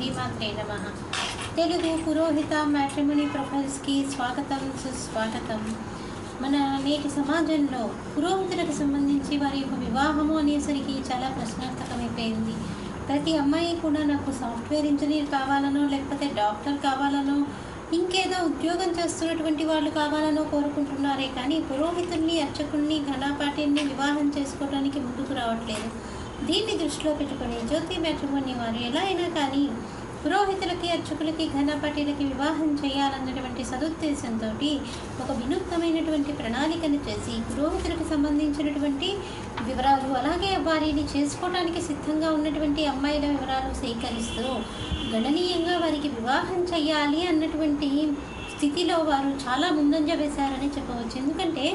శ్రీమాత్రే నమ తెలుగు పురోహిత మ్యాట్రిమోనీ ప్రొఫైల్స్కి స్వాగతం సుస్వాగతం మన నేటి సమాజంలో పురోహితులకు సంబంధించి వారి యొక్క వివాహము అనేసరికి చాలా ప్రశ్నార్థకమైపోయింది ప్రతి అమ్మాయి కూడా నాకు సాఫ్ట్వేర్ ఇంజనీర్ కావాలనో లేకపోతే డాక్టర్ కావాలనో ఇంకేదో ఉద్యోగం చేస్తున్నటువంటి వాళ్ళు కావాలనో కోరుకుంటున్నారే కానీ పురోహితుల్ని అర్చకుల్ని ఘనాపాటిని వివాహం చేసుకోవడానికి ముందుకు రావట్లేదు దీన్ని దృష్టిలో పెట్టుకొని జ్యోతి మ్యాట్రిమోని వారు ఎలా అయినా కానీ పురోహితులకి అర్చకులకి ఘనపాటీలకి వివాహం చేయాలన్నటువంటి సదుద్దేశంతో ఒక వినూత్నమైనటువంటి ప్రణాళికను చేసి పురోహితులకు సంబంధించినటువంటి వివరాలు అలాగే వారిని చేసుకోవడానికి సిద్ధంగా ఉన్నటువంటి అమ్మాయిల వివరాలు సేకరిస్తూ గణనీయంగా వారికి వివాహం చేయాలి అన్నటువంటి స్థితిలో వారు చాలా ముందంజ వేశారని చెప్పవచ్చు ఎందుకంటే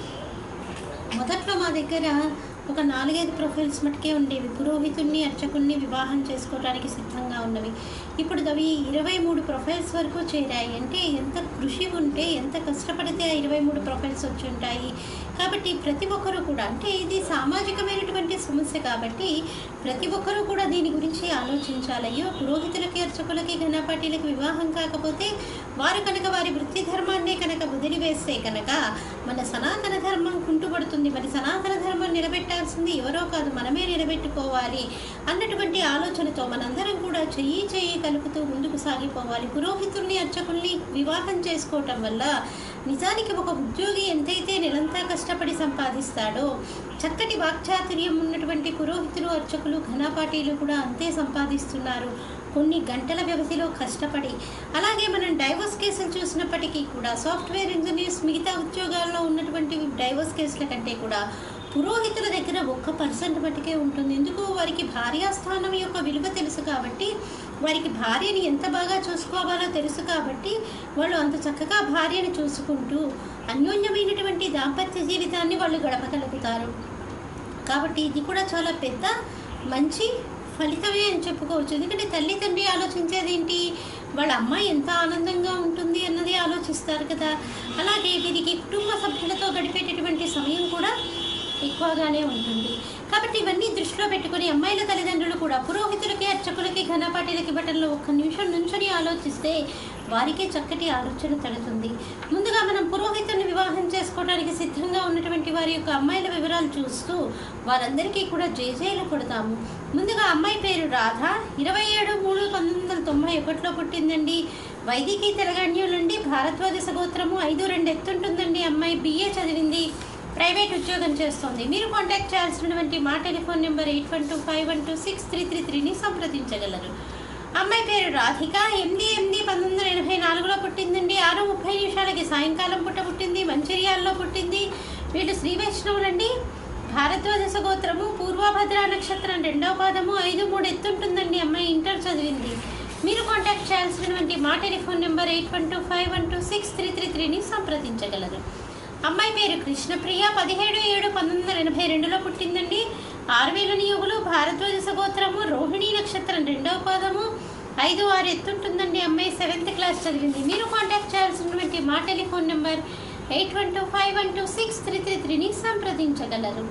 మొదట్లో మా దగ్గర ఒక నాలుగైదు ప్రొఫైల్స్ మటుకే ఉండేవి పురోహితుడిని అర్చకుల్ని వివాహం చేసుకోవడానికి సిద్ధంగా ఉన్నవి ఇప్పుడు అవి ఇరవై మూడు ప్రొఫైల్స్ వరకు చేరాయి అంటే ఎంత కృషి ఉంటే ఎంత కష్టపడితే ఆ ఇరవై మూడు ప్రొఫైల్స్ వచ్చి ఉంటాయి కాబట్టి ప్రతి ఒక్కరూ కూడా అంటే ఇది సామాజికమైనటువంటి సమస్య కాబట్టి ప్రతి ఒక్కరూ కూడా దీని గురించి ఆలోచించాలి అయ్యో పురోహితులకి అర్చకులకి ఘనపాటీలకి వివాహం కాకపోతే వారు కనుక వారి వృత్తి ధర్మాన్నే కనుక వదిలివేస్తే కనుక మన సనాతన ధర్మం కుంటుపడుతుంది మరి సనాతన ధర్మం నిలబెట్టాల్సింది ఎవరో కాదు మనమే నిలబెట్టుకోవాలి అన్నటువంటి ఆలోచనతో మనందరం కూడా చెయ్యి చెయ్యి కలుపుతూ ముందుకు సాగిపోవాలి పురోహితుల్ని అర్చకుల్ని వివాహం చేసుకోవటం వల్ల నిజానికి ఒక ఉద్యోగి ఎంతైతే నెలంతా కష్టపడి సంపాదిస్తాడో చక్కటి వాక్చాతుర్యం ఉన్నటువంటి పురోహితులు అర్చకులు ఘనపాటీలు కూడా అంతే సంపాదిస్తున్నారు కొన్ని గంటల వ్యవధిలో కష్టపడి అలాగే మనం డైవర్స్ కేసులు చూసినప్పటికీ కూడా సాఫ్ట్వేర్ ఇంజనీర్స్ మిగతా ఉద్యోగాల్లో ఉన్నటువంటి డైవర్స్ కేసుల కంటే కూడా పురోహితుల దగ్గర ఒక్క పర్సెంట్ మటుకే ఉంటుంది ఎందుకు వారికి భార్యాస్థానం యొక్క విలువ తెలుసు కాబట్టి వారికి భార్యని ఎంత బాగా చూసుకోవాలో తెలుసు కాబట్టి వాళ్ళు అంత చక్కగా భార్యని చూసుకుంటూ అన్యోన్యమైనటువంటి దాంపత్య జీవితాన్ని వాళ్ళు గడపగలుగుతారు కాబట్టి ఇది కూడా చాలా పెద్ద మంచి ఫలితమే అని చెప్పుకోవచ్చు ఎందుకంటే తల్లి తండ్రి ఆలోచించేది ఏంటి వాళ్ళ అమ్మాయి ఎంత ఆనందంగా ఉంటుంది అన్నది ఆలోచిస్తారు కదా అలాగే వీరికి కుటుంబ సభ్యులతో గడిపేటటువంటి సమయం కూడా ఎక్కువగానే ఉంటుంది కాబట్టి ఇవన్నీ దృష్టిలో పెట్టుకుని అమ్మాయిల తల్లిదండ్రులు కూడా పురోహితులకి అర్చకులకి ఘనపాటీలకి ఇవ్వటంలో ఒక్క నిమిషం నుంచొని ఆలోచిస్తే వారికే చక్కటి ఆలోచన తడుతుంది ముందుగా మనం పురోహితుని వివాహం చేసుకోవడానికి సిద్ధంగా ఉన్నటువంటి వారి యొక్క అమ్మాయిల వివరాలు చూస్తూ వారందరికీ కూడా జేజేలు కొడతాము ముందుగా అమ్మాయి పేరు రాధ ఇరవై ఏడు మూడు పంతొమ్మిది వందల తొంభై ఒకటిలో పుట్టిందండి వైదికీ తెలంగాణ నుండి భారద్వాజ సగోత్రము ఐదు రెండు ఎత్తుంటుందండి అమ్మాయి బిఏ చదివింది ప్రైవేట్ ఉద్యోగం చేస్తోంది మీరు కాంటాక్ట్ చేయాల్సినటువంటి మా telephone number eight one two five one two six three three త్రీని సంప్రదించగలరు అమ్మాయి పేరు రాధిక ఎనిమిది ఎనిమిది పంతొమ్మిది వందల ఎనభై నాలుగులో పుట్టిందండి ఆరు ముప్పై నిమిషాలకి సాయంకాలం పుట్ట పుట్టింది మంచిర్యాలలో పుట్టింది వీళ్ళు శ్రీ వైష్ణవులండి భారద్వాజ సగోత్రము పూర్వభద్ర నక్షత్రం రెండవ పాదము ఐదు మూడు ఎత్తుంటుందండి అమ్మాయి ఇంటర్ చదివింది మీరు కాంటాక్ట్ చేయాల్సినటువంటి మా telephone number eight one two five one two six three three త్రీని సంప్రదించగలరు అమ్మాయి పేరు కృష్ణప్రియ పదిహేడు ఏడు పంతొమ్మిది వందల ఎనభై రెండులో పుట్టిందండి ఆరువేల నియోగులు భారద్వాజ సగోత్రము రోహిణీ నక్షత్రం రెండవ పాదము ఐదు ఆరు ఎత్తుంటుందండి అమ్మాయి సెవెంత్ క్లాస్ చదివింది మీరు కాంటాక్ట్ చేయాల్సినటువంటి మా telephone number eight one two five one two six three three త్రీని సంప్రదించగలరు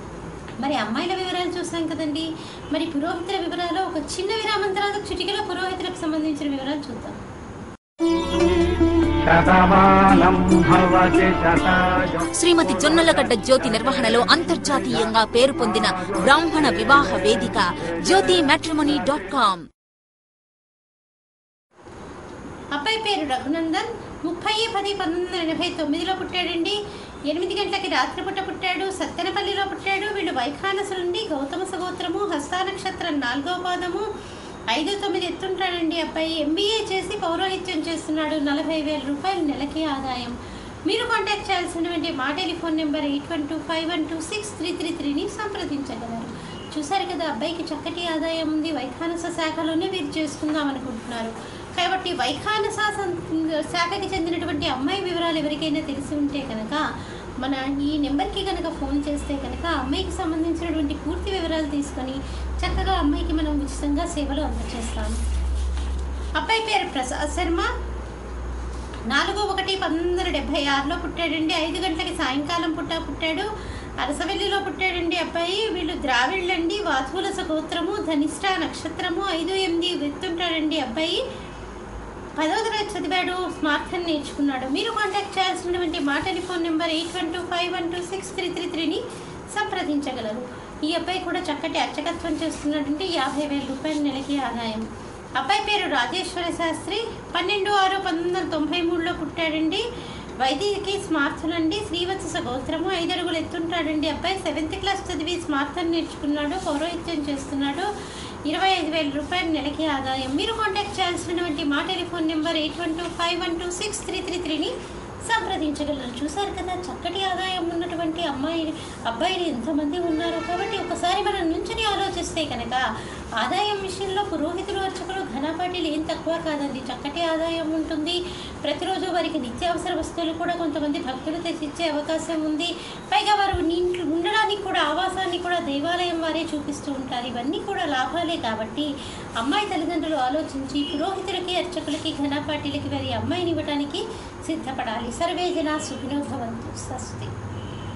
మరి అమ్మాయిల వివరాలు చూసాం కదండి మరి పురోహితుల వివరాలు ఒక చిన్న విరామం తర్వాత చిటికల పురోహితులకు సంబంధించిన వివరాలు చూద్దాం శతమానం భవతి శతాయు శ్రీమతి జొన్నలగడ్డ జ్యోతి నిర్వహణలో అంతర్జాతీయంగా పేరు పొందిన బ్రాహ్మణ వివాహ వేదిక జ్యోతి మ్యాట్రిమోనీ డాట్ కామ్ అబ్బాయి పేరు రఘునందన్ ముప్పై పది పంతొమ్మిది వందల ఎనభై తొమ్మిదిలో పుట్టాడండి ఎనిమిది గంటలకి రాత్రిపూట పుట్టాడు సత్తెనపల్లిలో పుట్టాడు వీళ్ళు వైఖానసు నుండి గౌతమ సగోత్రము హస్తా నక్షత్రం నాలుగవ పాదము ఐదు తొమ్మిది ఎత్తుంటాడండి అబ్బాయి ఎంబీఏ చేసి పౌరోహిత్యం చేస్తున్నాడు నలభై వేల రూపాయలు నెలకి ఆదాయం మీరు కాంటాక్ట్ చేయాల్సినటువంటి మా telephone number eight one two five one two six three three త్రీని సంప్రదించగలరు చూశారు కదా అబ్బాయికి చక్కటి ఆదాయం ఉంది వైఖానస శాఖలోనే వీరు చేసుకుందాం అనుకుంటున్నారు కాబట్టి వైఖానస సం- శాఖకి చెందినటువంటి అమ్మాయి వివరాలు ఎవరికైనా తెలిసి ఉంటే కనుక మన ఈ నెంబర్కి కనుక ఫోన్ చేస్తే కనుక అమ్మాయికి సంబంధించినటువంటి పూర్తి వివరాలు తీసుకొని చక్కగా అమ్మాయికి మనం ఉచితంగా సేవలు అందజేస్తాము అబ్బాయి పేరు ప్రసాద్ శర్మ నాలుగు ఒకటి పంతొమ్మిది వందల డెబ్బై ఆరులో పుట్టాడండి ఐదు గంటలకి సాయంకాలం పుట్ట పుట్టాడు అరసవెల్లిలో పుట్టాడండి అబ్బాయి వీళ్ళు ద్రావిళ్ళండి వాతువులస గోత్రము ధనిష్ట నక్షత్రము ఐదు ఎనిమిది వెళ్తుంటాడండి అబ్బాయి పదవ తరగతి చదివాడు స్మార్ట్ ఫోన్ నేర్చుకున్నాడు మీరు కాంటాక్ట్ చేయాల్సినటువంటి మా telephone number eight one two five one two six three three త్రీని సంప్రదించగలరు ఈ అబ్బాయి కూడా చక్కటి అర్చకత్వం చేస్తున్నాడంటే యాభై వేల రూపాయల నెలకి ఆదాయం అబ్బాయి పేరు రాజేశ్వర శాస్త్రి పన్నెండు ఆరు పంతొమ్మిది వందల తొంభై మూడులో పుట్టాడండి వైదికి స్మార్థన్ అండి శ్రీవత్స గోత్రము ఐదు అడుగులు ఎత్తుంటాడండి అబ్బాయి సెవెంత్ క్లాస్ చదివి స్మార్థన్ నేర్చుకున్నాడు పౌరోహిత్యం చేస్తున్నాడు ఇరవై ఐదు వేల రూపాయల నెలకి ఆదాయం మీరు కాంటాక్ట్ చేయాల్సినటువంటి మా telephone number eight one two five one two six three three త్రీని సంప్రదించగలరు చూసారు కదా చక్కటి ఆదాయం ఉన్నటువంటి అమ్మాయి అబ్బాయిలు ఎంతమంది ఉన్నారు కాబట్టి ఒకసారి మనం నుంచుని ఆలోచిస్తే కనుక ఆదాయం విషయంలో పురోహితులు అర్చకులు ఘనపాటిలు ఏం తక్కువ కాదండి చక్కటి ఆదాయం ఉంటుంది ప్రతిరోజు వారికి నిత్యావసర వస్తువులు కూడా కొంతమంది భక్తులు తెచ్చిచ్చే అవకాశం ఉంది పైగా వారు ఇంట్లో ఉండడానికి కూడా ఆవాసాన్ని కూడా దేవాలయం వారే చూపిస్తూ ఉంటారు ఇవన్నీ కూడా లాభాలే కాబట్టి అమ్మాయి తల్లిదండ్రులు ఆలోచించి పురోహితులకి అర్చకులకి ఘనపాటిలకి వారి అమ్మాయిని ఇవ్వడానికి సిద్ధపడాలి సర్వే జనా సుఖినో భవంతు స్వస్తి